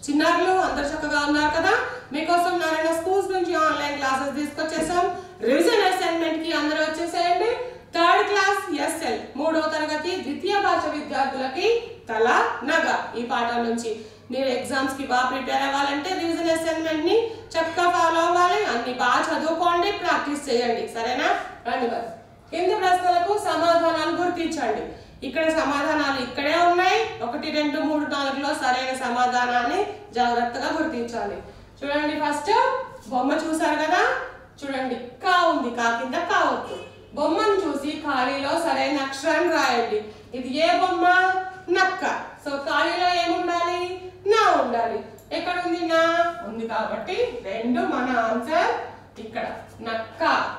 చిన్నారులు అందరు చక్కగా ఉన్నారు కదా మీకోసం నారాయణ స్కూల్స్ నుంచి ఆన్లైన్ క్లాసెస్ తీసుకొచ్చేసాం రివిజన్ అసైన్మెంట్ కి అందరూ వచ్చేసేయండి థర్డ్ క్లాస్ ఎస్ఎల్ మూడో తరగతి ద్వితీయ భాష విద్యార్థులకి తల నగ ఈ పాఠం నుంచి మీరు ఎగ్జామ్స్ కి బాగా ప్రిపేర్ అవ్వాలంటే రివిజన్ అసైన్మెంట్ ని చక్కగా ఫాలో అవ్వాలి అన్ని బాగా చదువుకోండి ప్రాక్టీస్ చేయండి సరేనా రండి మరి కింది ప్రశ్నలకు సమాధానాలు గుర్తించండి ఇక్కడ సమాధానాలు ఇక్కడే ఉన్నాయి ఒకటి రెండు మూడు నాలుగులో సరైన సమాధానాన్ని జాగ్రత్తగా గుర్తించాలి చూడండి ఫస్ట్ బొమ్మ చూసారు కదా చూడండి కా ఉంది కా కింద కావద్దు బొమ్మను చూసి ఖాళీలో సరైన అక్షరాన్ని రాయండి ఇది ఏ బొమ్మ నక్క సో ఖాళీలో ఏముండాలి నా ఉండాలి ఎక్కడ ఉంది నా ఉంది కాబట్టి రెండు మన ఆన్సర్ ఇక్కడ నక్క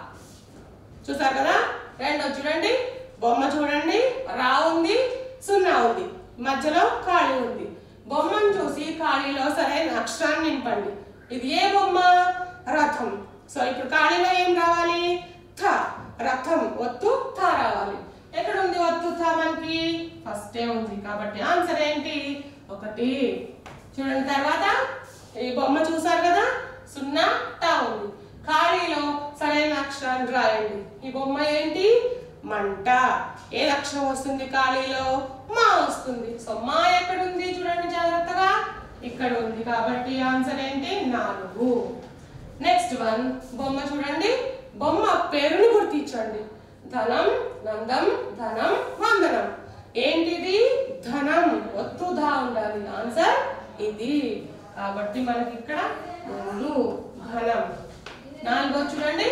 చూసారు కదా రెండో చూడండి బొమ్మ చూడండి రా ఉంది సున్నా ఉంది మధ్యలో ఖాళీ ఉంది బొమ్మను చూసి ఖాళీలో సరైన అక్షరాన్ని నింపండి ఇది ఏ బొమ్మ రథం సో ఇప్పుడు ఖాళీలో ఏం రావాలి థ రథం ఒత్తు థ రావాలి ఎక్కడ ఉంది ఒత్తు థ మనకి ఫస్టే ఉంది కాబట్టి ఆన్సర్ ఏంటి ఒకటి చూడండి తర్వాత ఈ బొమ్మ చూసారు కదా సున్నా టా ఉంది ఖాళీలో సరైన అక్షరాన్ని రాయండి ఈ బొమ్మ ఏంటి మంట ఏ అక్షరం వస్తుంది ఖాళీలో మా వస్తుంది సో మా ఎక్కడ ఉంది చూడండి జాగ్రత్తగా ఇక్కడ ఉంది కాబట్టి ఆన్సర్ ఏంటి నాలుగు నెక్స్ట్ వన్ బొమ్మ చూడండి బొమ్మ పేరుని గుర్తించండి ధనం నందం ధనం వందనం ఏంటిది ధనం ఒత్తు ధా ఉండాలి ఆన్సర్ ఇది కాబట్టి మనకి ఇక్కడ మూడు ధనం నాలుగో చూడండి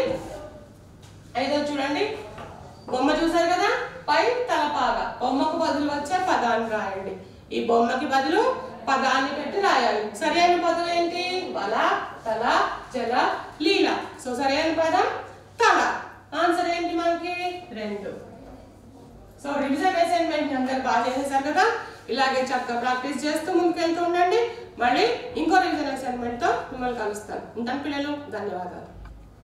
ఐదో చూడండి బొమ్మ చూసారు కదా పై తలపాగా బొమ్మకు బదులు వచ్చే పదాన్ని రాయండి ఈ బొమ్మకి బదులు పదాన్ని పెట్టి రాయాలి సరైన పదం ఏంటి వల తల జల లీల సో సరైన పదం తల ఆన్సర్ ఏంటి మనకి రెండు సో రివిజన్ అసైన్మెంట్ అందరు బాగా చేసేసారు కదా ఇలాగే చక్కగా ప్రాక్టీస్ చేస్తూ ముందుకెళ్తూ ఉండండి మళ్ళీ ఇంకో రివిజన్ అసైన్మెంట్ తో మిమ్మల్ని కలుస్తాను ఉంటాను పిల్లలు ధన్యవాదాలు